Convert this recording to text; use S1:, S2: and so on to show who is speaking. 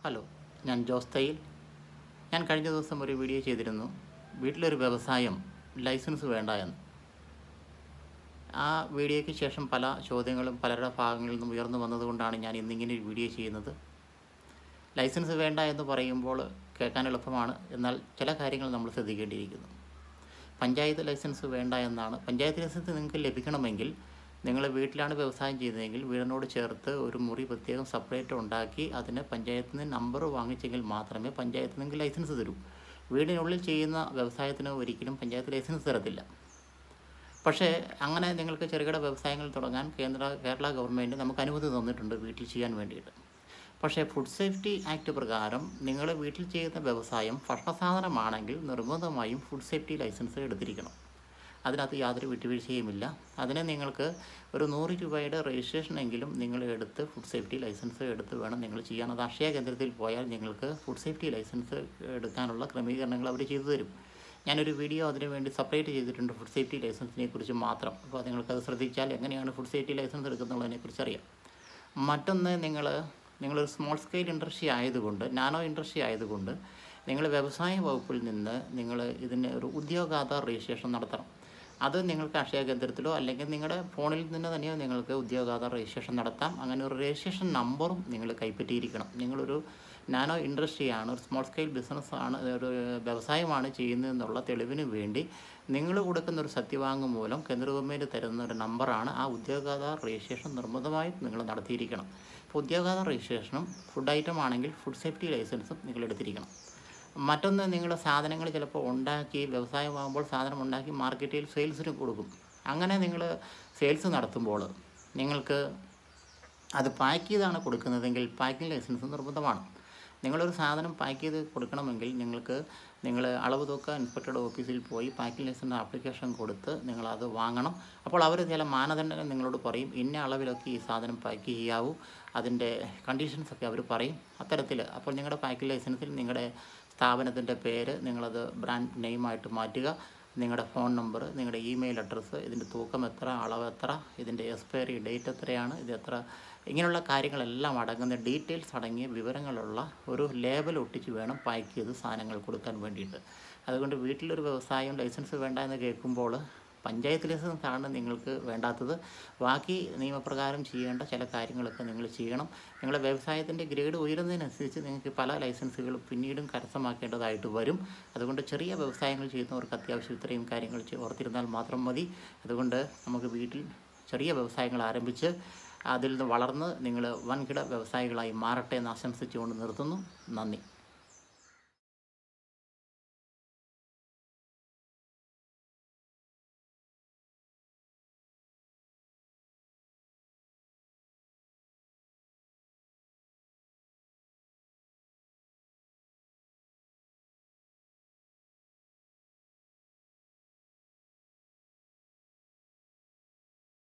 S1: hello ഞാൻ ജോസ് തയ്യിൽ ഞാൻ കഴിഞ്ഞ ദിവസം ഒരു വീഡിയോ ചെയ്തിരുന്നു വീട്ടിലൊരു വ്യവസായം ലൈസൻസ് വേണ്ട എന്ന് ആ വീഡിയോയ്ക്ക് ശേഷം പല ചോദ്യങ്ങളും പലരുടെ ഭാഗങ്ങളിൽ നിന്നും ഉയർന്നു വന്നതുകൊണ്ടാണ് ഞാൻ ഇന്നിങ്ങനെ ഒരു വീഡിയോ ചെയ്യുന്നത് ലൈസൻസ് വേണ്ട എന്ന് പറയുമ്പോൾ കേൾക്കാൻ എളുപ്പമാണ് എന്നാൽ ചില കാര്യങ്ങൾ നമ്മൾ ശ്രദ്ധിക്കേണ്ടിയിരിക്കുന്നു പഞ്ചായത്ത് ലൈസൻസ് വേണ്ട എന്നാണ് പഞ്ചായത്ത് ലൈസൻസ് നിങ്ങൾക്ക് ലഭിക്കണമെങ്കിൽ നിങ്ങൾ വീട്ടിലാണ് വ്യവസായം ചെയ്യുന്നതെങ്കിൽ വീടിനോട് ചേർത്ത് ഒരു മുറി പ്രത്യേകം സെപ്പറേറ്റ് ഉണ്ടാക്കി അതിന് പഞ്ചായത്തിൽ നിന്ന് നമ്പർ വാങ്ങിച്ചെങ്കിൽ മാത്രമേ പഞ്ചായത്തിൽ നിങ്ങൾക്ക് ലൈസൻസ് തരൂ വീടിനുള്ളിൽ ചെയ്യുന്ന വ്യവസായത്തിന് ഒരിക്കലും പഞ്ചായത്ത് ലൈസൻസ് തരത്തില്ല പക്ഷേ അങ്ങനെ നിങ്ങൾക്ക് ചെറുകിട വ്യവസായങ്ങൾ തുടങ്ങാൻ കേന്ദ്ര കേരള ഗവൺമെൻറ് നമുക്ക് അനുമതി തന്നിട്ടുണ്ട് വീട്ടിൽ ചെയ്യാൻ വേണ്ടിയിട്ട് പക്ഷേ ഫുഡ് സേഫ്റ്റി ആക്ട് പ്രകാരം നിങ്ങൾ വീട്ടിൽ ചെയ്യുന്ന വ്യവസായം ഭക്ഷണസാധനമാണെങ്കിൽ നിർബന്ധമായും ഫുഡ് സേഫ്റ്റി ലൈസൻസ് എടുത്തിരിക്കണം അതിനകത്ത് യാതൊരു വിട്ടുവീഴ്ചയുമില്ല അതിന് നിങ്ങൾക്ക് ഒരു നൂറ് രൂപയുടെ രജിസ്ട്രേഷൻ എങ്കിലും നിങ്ങൾ എടുത്ത് ഫുഡ് സേഫ്റ്റി ലൈസൻസ് എടുത്ത് വേണം നിങ്ങൾ ചെയ്യാൻ അത് അക്ഷയ കേന്ദ്രത്തിൽ പോയാൽ നിങ്ങൾക്ക് ഫുഡ് സേഫ്റ്റി ലൈസൻസ് എടുക്കാനുള്ള ക്രമീകരണങ്ങൾ അവർ ചെയ്തു തരും ഞാനൊരു വീഡിയോ അതിനു വേണ്ടി സെപ്പറേറ്റ് ചെയ്തിട്ടുണ്ട് ഫുഡ് സേഫ്റ്റി ലൈസൻസിനെ കുറിച്ച് മാത്രം അപ്പോൾ നിങ്ങൾക്കത് ശ്രദ്ധിച്ചാൽ എങ്ങനെയാണ് ഫുഡ് സേഫ്റ്റി ലൈസൻസ് എടുക്കുന്നുള്ളതിനെക്കുറിച്ച് അറിയാം മറ്റൊന്ന് നിങ്ങൾ നിങ്ങളൊരു സ്മോൾ സ്കെയിൽ ഇൻഡസ്ട്രി ആയതുകൊണ്ട് നാനോ ഇൻഡസ്ട്രി ആയതുകൊണ്ട് നിങ്ങൾ വ്യവസായ വകുപ്പിൽ നിന്ന് നിങ്ങൾ ഇതിന് ഒരു ഉദ്യോഗാധാർ രജിസ്ട്രേഷൻ നടത്തണം അത് നിങ്ങൾക്ക് അക്ഷയ കേന്ദ്രത്തിലോ അല്ലെങ്കിൽ നിങ്ങളുടെ ഫോണിൽ നിന്ന് തന്നെയോ നിങ്ങൾക്ക് ഉദ്യോഗാധാർ രജിസ്ട്രേഷൻ നടത്താം അങ്ങനെ ഒരു രജിസ്ട്രേഷൻ നമ്പറും നിങ്ങൾ കൈപ്പറ്റിയിരിക്കണം നിങ്ങളൊരു നാനോ ഇൻഡസ്ട്രിയാണ് ഒരു സ്മോൾ സ്കെയിൽ ബിസിനസ്സാണ് ഒരു വ്യവസായമാണ് ചെയ്യുന്നതെന്നുള്ള തെളിവിന് വേണ്ടി നിങ്ങൾ കൊടുക്കുന്ന ഒരു സത്യവാങ്മൂലം കേന്ദ്ര ഗവൺമെൻറ് തരുന്ന ഒരു നമ്പറാണ് ആ ഉദ്യോഗാധാർ രജിസ്ട്രേഷൻ നിർബന്ധമായും നിങ്ങൾ നടത്തിയിരിക്കണം അപ്പോൾ ഉദ്യോഗാധാർ രജിസ്ട്രേഷനും ഫുഡ് ഐറ്റം ആണെങ്കിൽ ഫുഡ് സേഫ്റ്റി ലൈസൻസും നിങ്ങൾ എടുത്തിരിക്കണം മറ്റൊന്ന് നിങ്ങൾ സാധനങ്ങൾ ചിലപ്പോൾ ഉണ്ടാക്കി വ്യവസായമാകുമ്പോൾ സാധനം ഉണ്ടാക്കി മാർക്കറ്റിൽ സെയിൽസിന് കൊടുക്കും അങ്ങനെ നിങ്ങൾ സെയിൽസ് നടത്തുമ്പോൾ നിങ്ങൾക്ക് അത് പാക്ക് ചെയ്താണ് കൊടുക്കുന്നതെങ്കിൽ പാക്കിംഗ് ലൈസൻസ് നിർബന്ധമാണ് നിങ്ങളൊരു സാധനം പാക്ക് ചെയ്ത് കൊടുക്കണമെങ്കിൽ നിങ്ങൾക്ക് നിങ്ങൾ അളവ് തൂക്ക ഇൻസ്പെക്ടറുടെ ഓഫീസിൽ പോയി പാക്കിംഗ് ലൈസൻസ് ആപ്ലിക്കേഷൻ കൊടുത്ത് നിങ്ങളത് വാങ്ങണം അപ്പോൾ അവർ ചില മാനദണ്ഡങ്ങൾ നിങ്ങളോട് പറയും ഇന്ന അളവിലൊക്കെ ഈ സാധനം പാക്ക് ചെയ്യാവൂ അതിൻ്റെ കണ്ടീഷൻസൊക്കെ അവർ പറയും അത്തരത്തിൽ അപ്പോൾ നിങ്ങളുടെ പാക്കിംഗ് ലൈസൻസിൽ നിങ്ങളുടെ സ്ഥാപനത്തിൻ്റെ പേര് നിങ്ങളത് ബ്രാൻഡ് നെയിമായിട്ട് മാറ്റുക നിങ്ങളുടെ ഫോൺ നമ്പർ നിങ്ങളുടെ ഇമെയിൽ അഡ്രസ്സ് ഇതിൻ്റെ തൂക്കം എത്ര അളവ് എത്ര ഇതിൻ്റെ എക്സ്പയറി ഡേറ്റ് എത്രയാണ് ഇത് എത്ര ഇങ്ങനെയുള്ള കാര്യങ്ങളെല്ലാം അടങ്ങുന്ന ഡീറ്റെയിൽസ് അടങ്ങിയ വിവരങ്ങളുള്ള ഒരു ലേബൽ ഒട്ടിച്ച് വേണം പാക്ക് ചെയ്ത് സാധനങ്ങൾ കൊടുക്കാൻ വേണ്ടിയിട്ട് അതുകൊണ്ട് വീട്ടിലൊരു വ്യവസായം ലൈസൻസ് വേണ്ട എന്ന് കേൾക്കുമ്പോൾ പഞ്ചായത്ത് ലൈസൻസ് ആണ് നിങ്ങൾക്ക് വേണ്ടാത്തത് ബാക്കി നിയമപ്രകാരം ചെയ്യേണ്ട ചില കാര്യങ്ങളൊക്കെ നിങ്ങൾ ചെയ്യണം നിങ്ങളുടെ വ്യവസായത്തിൻ്റെ ഗ്രേഡ് ഉയരുന്നതിനനുസരിച്ച് നിങ്ങൾക്ക് പല ലൈസൻസുകൾ പിന്നീടും കരസ്ഥമാക്കേണ്ടതായിട്ട് വരും അതുകൊണ്ട് ചെറിയ വ്യവസായങ്ങൾ ചെയ്യുന്നവർക്ക് അത്യാവശ്യം ഇത്രയും കാര്യങ്ങൾ ചെ- ഓർത്തിരുന്നാൽ മാത്രം മതി അതുകൊണ്ട് നമുക്ക് വീട്ടിൽ ചെറിയ വ്യവസായങ്ങൾ ആരംഭിച്ച് അതിൽ നിന്ന് വളർന്ന് നിങ്ങൾ വൻകിട വ്യവസായികളായി മാറട്ടെ എന്ന് ആശംസിച്ചുകൊണ്ട് നിർത്തുന്നു നന്ദി